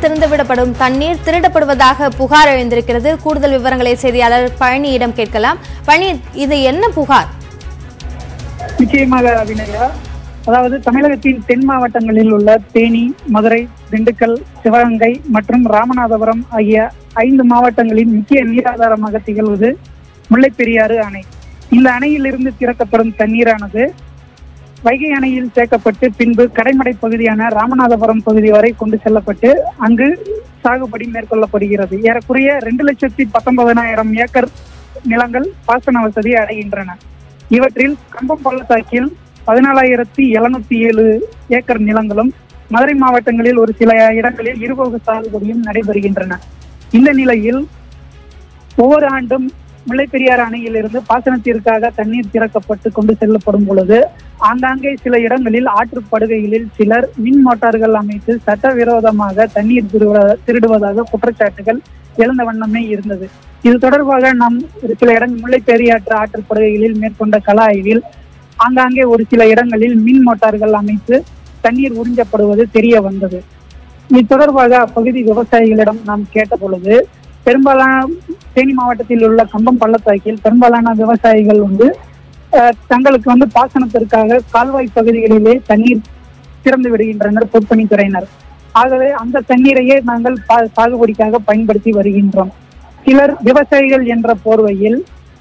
திறந்துவிடப்படும் தண்ணீர் திருடப்படுவதாக புகார் எழுந்திருக்கிறது கூடுதல் விவரங்களை செய்தியாளர் பழனியிடம் கேட்கலாம் பழனி இது என்ன புகார் நிச்சயமாக அபிநயா அதாவது தமிழகத்தின் தென் மாவட்டங்களில் உள்ள தேனி மதுரை திண்டுக்கல் சிவகங்கை மற்றும் ராமநாதபுரம் ஆகிய ஐந்து மாவட்டங்களின் முக்கிய நீராதாரமாக திகழ்வது முல்லைப்பெரியாறு அணை இந்த அணையிலிருந்து திறக்கப்படும் தண்ணீரானது வைகை அணையில் சேர்க்கப்பட்டு பின்பு கடைமடை பகுதியான ராமநாதபுரம் பகுதி வரை கொண்டு செல்லப்பட்டு அங்கு சாகுபடி மேற்கொள்ளப்படுகிறது ஏறக்குறைய ரெண்டு லட்சத்தி பத்தொன்பதனாயிரம் ஏக்கர் நிலங்கள் பாசன வசதி அடைகின்றன இவற்றில் கம்பம் பள்ளத்தாக்கில் பதினாலாயிரத்தி எழுநூத்தி ஏழு ஏக்கர் நிலங்களும் மதுரை மாவட்டங்களில் ஒரு சில இடங்களில் இருபோக சாகுபடியும் நடைபெறுகின்றன இந்த நிலையில் ஒவ்வொரு ஆண்டும் முல்லைப்பெரியாறு அணையிலிருந்து பாசனத்திற்காக தண்ணீர் திறக்கப்பட்டு கொண்டு செல்லப்படும் பொழுது ஆங்காங்கே சில இடங்களில் ஆற்றுப்படுகைகளில் சிலர் மின் மோட்டார்கள் அமைத்து சட்டவிரோதமாக தண்ணீர் திருடுவ- திருடுவதாக குற்றச்சாட்டுகள் எழுந்த வண்ணமே இருந்தது இது தொடர்பாக நாம் ஒரு சில இடங்கள் முல்லைப்பெரியாற்று ஆற்றுப்படுகைகளில் மேற்கொண்ட கள ஆய்வில் ஆங்காங்கே ஒரு சில இடங்களில் மின் மோட்டார்கள் அமைத்து தண்ணீர் உறிஞ்சப்படுவது தெரிய வந்தது இது தொடர்பாக அப்பகுதி விவசாயிகளிடம் நாம் கேட்ட பொழுது பெரும்பாலான தேனி மாவட்டத்தில் உள்ள கம்பம் பள்ளத்தாக்கில் பெரும்பாலான விவசாயிகள் வந்து அஹ், தங்களுக்கு வந்து பாசனத்திற்காக கால்வாய் பகுதிகளிலே தண்ணீர் திறந்து விடுகின்றனர் பொதுப்பணித்துறையினர் ஆகவே அந்த தண்ணீரையே நாங்கள் பா- சாகுபடிக்காக பயன்படுத்தி வருகின்றோம் சிலர் விவசாயிகள் என்ற போர்வையில்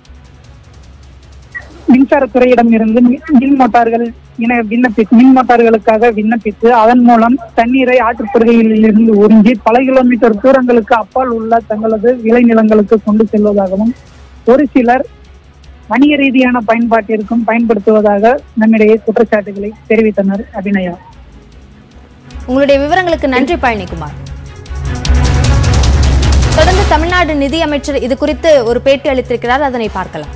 மின்சாரத்துறையிடம் இருந்து மி- மின் மோட்டார்கள் இன விண்ணப்பி மின் மோட்டார்களுக்காக விண்ணப்பித்து அதன் மூலம் தண்ணீரை ஆற்றுப்படுகையில் இருந்து உறிஞ்சி பல கிலோமீட்டர் தூரங்களுக்கு அப்பால் உள்ள தங்களது விளைநிலங்களுக்கு கொண்டு செல்வதாகவும் ஒரு சிலர் வணிக ரீதியான பயன்பாட்டிற்கும் பயன்படுத்துவதாக நம்மிடையே குற்றச்சாட்டுகளை தெரிவித்தனர் அபிநயா உங்களுடைய விவரங்களுக்கு நன்றி பழனிக்குமார் தொடர்ந்து தமிழ்நாடு நிதியமைச்சர் இது குறித்து ஒரு பேட்டி அளித்திருக்கிறார் அதனை பார்க்கலாம்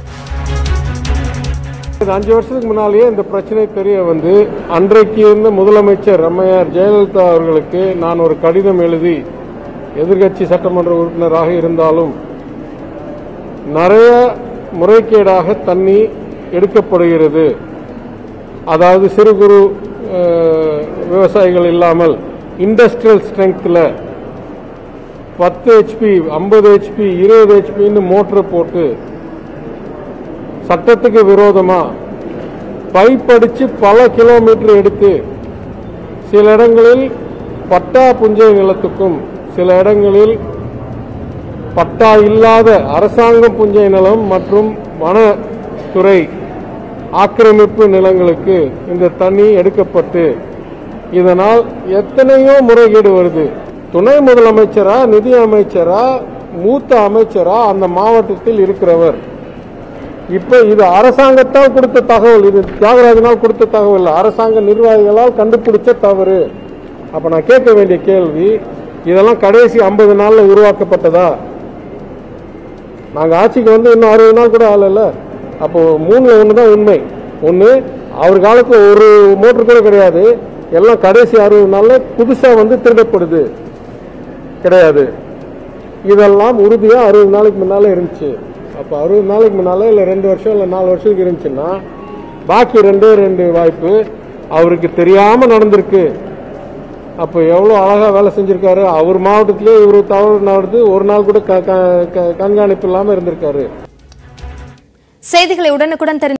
இது அஞ்சு வருஷத்துக்கு முன்னாலேயே இந்த பிரச்சனை தெரிய வந்து அன்றைக்கு இருந்த முதலமைச்சர் அம்மையார் ஜெயலலிதா அவர்களுக்கு நான் ஒரு கடிதம் எழுதி எதிர்க்கட்சி சட்டமன்ற உறுப்பினராக இருந்தாலும் நிறைய முறைகேடாக தண்ணி எடுக்கப்படுகிறது அதாவது சிறு குறு அஹ், விவசாயிகள் இல்லாமல் இண்டஸ்ட்ரியல் ஸ்ட்ரெங்த்தில் பத்து ஹெச்பி ஐம்பது ஹெச்பி இருபது ஹெச்பின்னு மோட்டர் போட்டு சட்டத்துக்கு விரோதமா பைப் அடிச்சு பல கிலோமீட்டர் எடுத்து சில இடங்களில் பட்டா புஞ்சை நிலத்துக்கும் சில இடங்களில் பட்டா இல்லாத அரசாங்கம் புஞ்சை நிலம் மற்றும் வனத்துறை ஆக்கிரமிப்பு நிலங்களுக்கு இந்த தண்ணி எடுக்கப்பட்டு இதனால் எத்தனையோ முறைகேடு வருது துணை முதலமைச்சரா நிதி அமைச்சரா மூத்த அமைச்சரா அந்த மாவட்டத்தில் இருக்கிறவர் இப்ப இது அரசாங்கத்தால் கொடுத்த தகவல் இது தியாகராஜனால் கொடுத்த தகவல் இல்ல. அரசாங்க நிர்வாகிகளால் கண்டுபிடிச்ச தவறு அப்ப நான் கேட்க வேண்டிய கேள்வி இதெல்லாம் கடைசி ஐம்பது நாள்ல உருவாக்கப்பட்டதா நாங்க ஆட்சிக்கு வந்து இன்னும் அறுபது நாள் கூட ஆகல அப்போ மூணுல ஒன்று தான் உண்மை ஒன்று அவர் காலத்துல ஒரு மோட்டர் கூட கிடையாது எல்லாம் கடைசி அறுபது நாள்ல புதுசா வந்து திருடப்படுது கிடையாது இதெல்லாம் உறுதியா அறுபது நாளைக்கு முன்னால இருந்துச்சு அப்போ அறுபது நாளைக்கு முன்னால இல்லை ரெண்டு வருஷம் இல்லை நாலு வருஷத்துக்கு இருந்துச்சுன்னா பாக்கி ரெண்டே ரெண்டு வாய்ப்பு அவருக்கு தெரியாம நடந்திருக்கு அப்போ எவ்வளோ அழகா வேலை செஞ்சிருக்காரு அவர் மாவட்டத்திலே இவர் தவறு நடந்து ஒரு நாள் கூட க- க- க- கண்காணிப்பு இல்லாம இருந்திருக்காரு செய்திகளை உடனுக்குடன் தெரிந்து